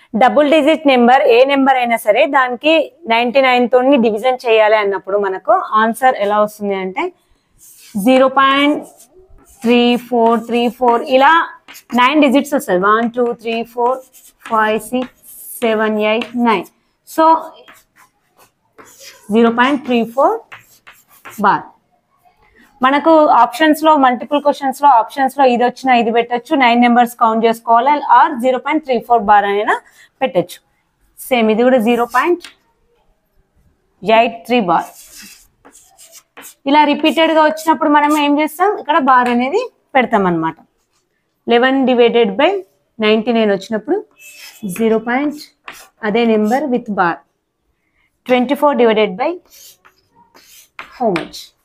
double digit number ఏ number అయినా సరే దానికి నైన్టీ నైన్ తోని డివిజన్ చేయాలి అన్నప్పుడు మనకు ఆన్సర్ ఎలా వస్తుంది అంటే zero point three four three four ఇలా నైన్ డిజిట్స్ వస్తుంది one two three four five six seven eight nine so zero point three four bar మనకు ఆప్షన్స్ లో మల్టిపుల్ క్వశ్చన్స్ లో ఆప్షన్స్ లో ఇది వచ్చినా ఇది పెట్టొచ్చు నైన్ నెంబర్స్ కౌంట్ చేసుకోవాలి or zero point three four bar అయినా పెట్టొచ్చు సేమ్ ఇది కూడా zero point eight three bar ఇలా రిపీటెడ్ గా వచ్చినప్పుడు మనం ఏం చేస్తాం ఇక్కడ బార్ అనేది పెడతాం అనమాట eleven divided by ninety nine వచ్చినప్పుడు జీరో పాయింట్ అదే number with bar twenty four divided by how much